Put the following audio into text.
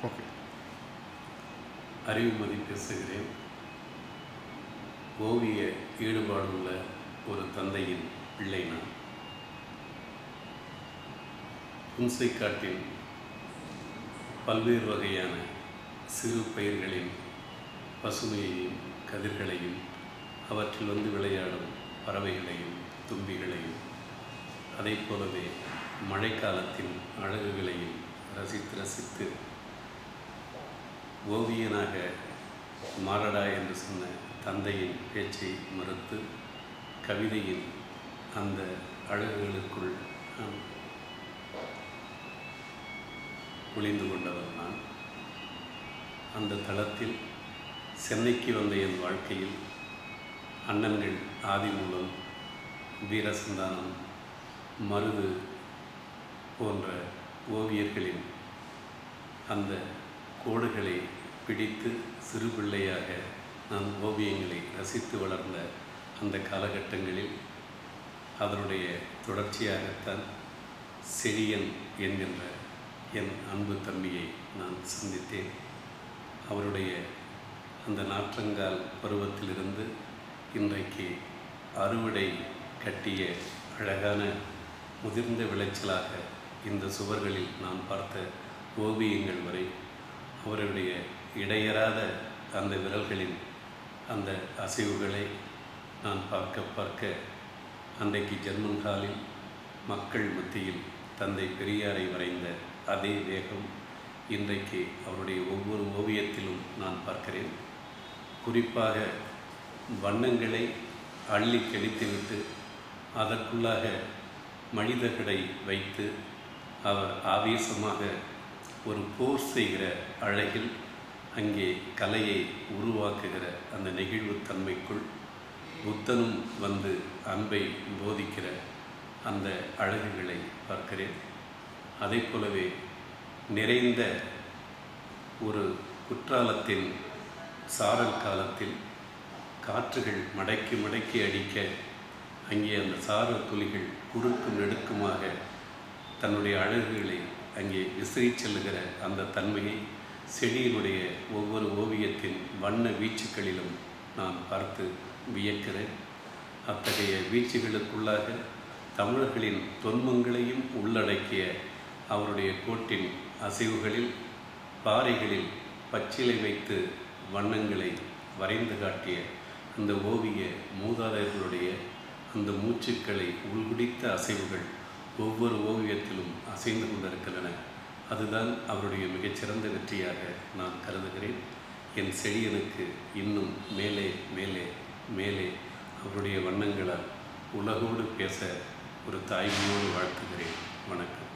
okay Arivumathi பேசுகிறேன் ஓவிய ஈடுபாடுள்ள ஒரு தந்தையின் பிள்ளை நான் புன்சைக்காட்டில் பல்வேறு வகையான சிறு பயிர்களின் பசுமையையும் கதிர்களையும் அவற்றில் வந்து விளையாடும் பறவைகளையும் தும்பிகளையும் அதைப் போலவே மழைக்காலத்தின் அழகுகளையும் ரசித்து ரசித்து ஓவியனாக மாறடா என்று சொன்ன தந்தையின் பேச்சை மறுத்து கவிதையின் அந்த அழகுகளுக்குள் நான் ஒளிந்து கொண்டவர் நான் அந்த தளத்தில் சென்னைக்கு வந்த என் வாழ்க்கையில் அண்ணன்கள் ஆதிமூலம் வீரசந்தானம் மருது போன்ற ஓவியர்களின் அந்த கோடுகளை பிடித்து சிறு பிள்ளையாக நான் ஓவியங்களை ரசித்து வளர்ந்த அந்த காலகட்டங்களில் அதனுடைய தொடர்ச்சியாகத்தான் செழியன் என்கின்ற என் அன்பு தம்பியை நான் சந்தித்தேன் அவருடைய அந்த நாற்றங்கால் பருவத்திலிருந்து இன்றைக்கு அறுவடை கட்டிய அழகான முதிர்ந்த விளைச்சலாக இந்த சுவர்களில் நான் பார்த்த ஓவியங்கள் வரை அவருடைய இடையறாத அந்த விரல்களின் அந்த அசைவுகளை நான் பார்க்க பார்க்க அன்றைக்கு ஜெர்மன் ஹாலில் மக்கள் மத்தியில் தந்தை பெரியாரை வரைந்த அதே வேகம் இன்றைக்கு அவருடைய ஒவ்வொரு ஓவியத்திலும் நான் பார்க்கிறேன் குறிப்பாக வண்ணங்களை அள்ளி கழித்துவிட்டு அதற்குள்ளாக மனிதர்களை வைத்து அவர் ஆவேசமாக ஒரு போர் செய்கிற அழகில் அங்கே கலையை உருவாக்குகிற அந்த நெகிழ்வுத்தன்மைக்குள் புத்தனும் வந்து அன்பை போதிக்கிற அந்த அழகுகளை பார்க்கிறேன் அதை போலவே நிறைந்த ஒரு குற்றாலத்தின் சாரல் காலத்தில் காற்றுகள் மடக்கி மடக்கி அடிக்க அங்கே அந்த சாரல் துளிகள் குறுக்கும் நெடுக்குமாக தன்னுடைய அழகுகளை அங்கே விசிறி செல்லுகிற அந்த தன்மையை செடியினுடைய ஒவ்வொரு ஓவியத்தின் வண்ண வீச்சுக்களிலும் நான் பார்த்து வியக்கிறேன் அத்தகைய வீச்சுகளுக்குள்ளாக தமிழர்களின் தொன்மங்களையும் உள்ளடக்கிய அவருடைய கோட்டின் அசைவுகளில் பாறைகளில் பச்சிலை வைத்து வண்ணங்களை வரைந்து காட்டிய அந்த ஓவிய மூதாதையர்களுடைய அந்த மூச்சுக்களை உள்குடித்த அசைவுகள் ஒவ்வொரு ஓவியத்திலும் அசைந்து கொண்டிருக்கின்றன அதுதான் அவருடைய மிகச்சிறந்த வெற்றியாக நான் கருதுகிறேன் என் செழியனுக்கு இன்னும் மேலே மேலே மேலே அவருடைய வண்ணங்களால் உலகோடு பேச ஒரு தாய்மையோடு வாழ்த்துகிறேன் வணக்கம்